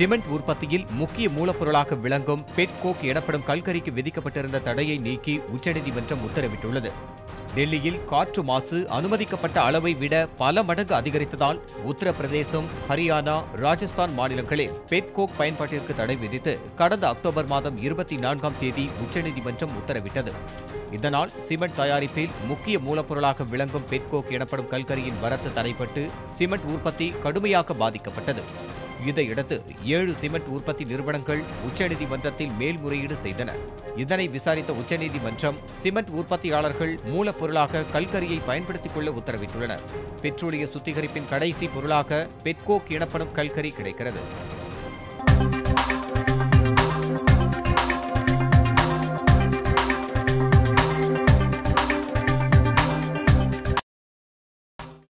cement உற்பத்தியில் முக்கிய மூலப்பொருளாக விளங்கும் பெட்கோக் எனப்படும் கல்கரிக்கு விதிக்கப்பட்டிருந்த தடையை நீக்கி உச்சநீதிமன்றம் உத்தரவிட்டுள்ளது டெல்லியில் காற்று மாசு அனுமதிக்கப்பட்ட அளவை விட பல மடங்கு அதிகரித்ததால் உத்தரப்பிரதேசம் ஹரியானா ராஜஸ்தான் மாநிலங்களில் பெட்கோக் பயன்பாட்டிற்கு தடை விதித்து கடந்த அக்டோபர் மாதம் இருபத்தி நான்காம் தேதி உச்சநீதிமன்றம் உத்தரவிட்டது இதனால் சிமெண்ட் தயாரிப்பில் முக்கிய மூலப்பொருளாக விளங்கும் பெட்கோக் எனப்படும் கல்கரியின் வரத்து தடைப்பட்டு சிமெண்ட் உற்பத்தி கடுமையாக பாதிக்கப்பட்டது இதையடுத்து ஏழு சிமெண்ட் உற்பத்தி நிறுவனங்கள் உச்சநீதிமன்றத்தில் மேல்முறையீடு செய்தன இதனை விசாரித்த உச்சநீதிமன்றம் சிமெண்ட் உற்பத்தியாளர்கள் மூலப்பொருளாக கல்கரியை பயன்படுத்திக் கொள்ள உத்தரவிட்டுள்ளனர் பெட்ரோலிய சுத்திகரிப்பின் கடைசி பொருளாக பெட்கோக் எனப்படும் கல்கரி கிடைக்கிறது